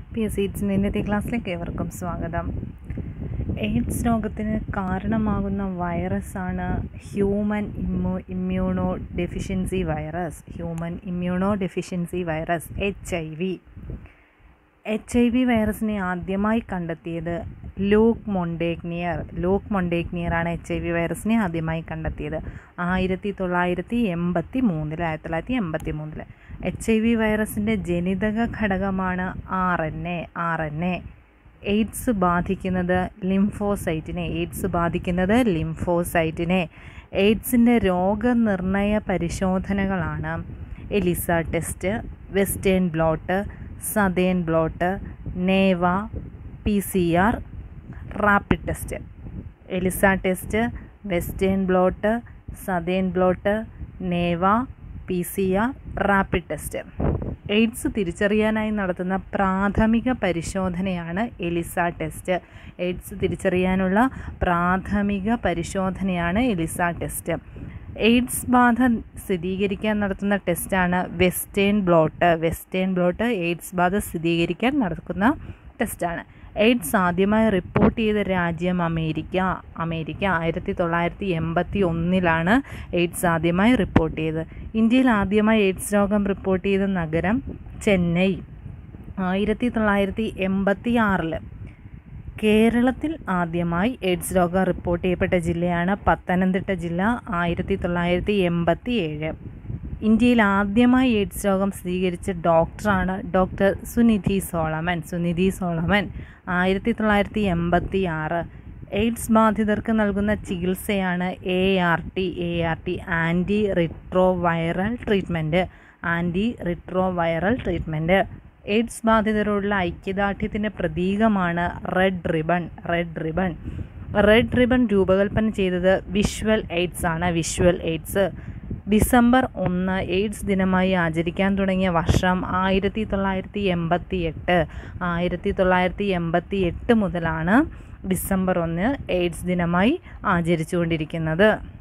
P S സീറ്റ്സിൻ്റെ ഇന്നത്തെ ക്ലാസ്സിലേക്ക് ഏവർക്കും സ്വാഗതം എയ്ഡ്സ് രോഗത്തിന് കാരണമാകുന്ന വൈറസാണ് ഹ്യൂമൻ ഇമ്മു immuno deficiency virus human immuno deficiency virus H I V H I V വൈറസിനെ ആദ്യമായി കണ്ടെത്തിയത് ലൂക്ക് മൊണ്ടേഗ്നിയർ ലൂക്ക് മൊണ്ടേഗ്നിയറാണ് എച്ച് ഐ വി വൈറസിനെ ആദ്യമായി കണ്ടെത്തിയത് ആയിരത്തി തൊള്ളായിരത്തി എൺപത്തി മൂന്നിൽ ആയിരത്തി തൊള്ളായിരത്തി എൺപത്തി മൂന്നിൽ എച്ച് ഐ വി വൈറസിൻ്റെ ജനിതക ഘടകമാണ് R N A R N A AIDS ബാധിക്കുന്നത് ലിംഫോസൈറ്റിനെ എയ്ഡ്സ് ബാധിക്കുന്നത് ലിംഫോസൈറ്റിനെ എയ്ഡ്സിൻ്റെ രോഗനിർണയ പരിശോധനകളാണ് ELISA test western blot southern blot നേവ P C R rapid test ELISA test western blot southern blot നേവ P C R rapid test AIDS തിരിച്ചറിയാനായി നടത്തുന്ന പ്രാഥമിക പരിശോധനയാണ് എലിസ ടെസ്റ്റ് എയ്ഡ്സ് തിരിച്ചറിയാനുള്ള പ്രാഥമിക പരിശോധനയാണ് എലിസ ടെസ്റ്റ് എയ്ഡ്സ് ബാധ സ്ഥിരീകരിക്കാൻ നടത്തുന്ന ടെസ്റ്റാണ് western blot western blot AIDS ബാധ സ്ഥിരീകരിക്കാൻ നടക്കുന്ന ടെസ്റ്റാണ് എയ്ഡ്സ് ആദ്യമായി റിപ്പോർട്ട് ചെയ്ത രാജ്യം അമേരിക്ക അമേരിക്ക ആയിരത്തി തൊള്ളായിരത്തി എൺപത്തി ഒന്നിലാണ് എയ്ഡ്സ് ആദ്യമായി റിപ്പോർട്ട് ചെയ്തത് ഇന്ത്യയിൽ ആദ്യമായി എയ്ഡ്സ് രോഗം റിപ്പോർട്ട് ചെയ്ത നഗരം ചെന്നൈ ആയിരത്തി തൊള്ളായിരത്തി എൺപത്തി ആറിൽ കേരളത്തിൽ ആദ്യമായി എയ്ഡ്സ് രോഗം റിപ്പോർട്ട് ചെയ്യപ്പെട്ട ജില്ലയാണ് പത്തനംതിട്ട ജില്ല ആയിരത്തി തൊള്ളായിരത്തി എൺപത്തി ഏഴ് ഇന്ത്യയിൽ ആദ്യമായി എയ്ഡ്സ് രോഗം സ്ഥിരീകരിച്ച ഡോക്ടറാണ് ഡോക്ടർ സുനിധി സോളമൻ സുനിധി സോളമൻ ആയിരത്തി തൊള്ളായിരത്തി എൺപത്തി ആറ് എയ്ഡ്സ് ബാധിതർക്ക് നൽകുന്ന ചികിത്സയാണ് A R T A R T anti retro viral treatment anti retro viral treatment AIDS ബാധിതരോടുള്ള ഐക്യദാർഢ്യത്തിൻ്റെ പ്രതീകമാണ് red ribbon red ribbon red ribbon രൂപകൽപ്പന ചെയ്തത് വിഷ്വൽ എയ്ഡ്സ് ആണ് വിഷ്വൽ എയ്ഡ്സ് ഡിസംബർ ഒന്ന് എയ്ഡ്സ് ദിനമായി ആചരിക്കാൻ തുടങ്ങിയ വർഷം ആയിരത്തി തൊള്ളായിരത്തി എൺപത്തി എട്ട് ആയിരത്തി തൊള്ളായിരത്തി എൺപത്തി എട്ട് മുതലാണ് ഡിസംബർ ഒന്ന് എയ്ഡ്സ് ദിനമായി ആചരിച്ചുകൊണ്ടിരിക്കുന്നത്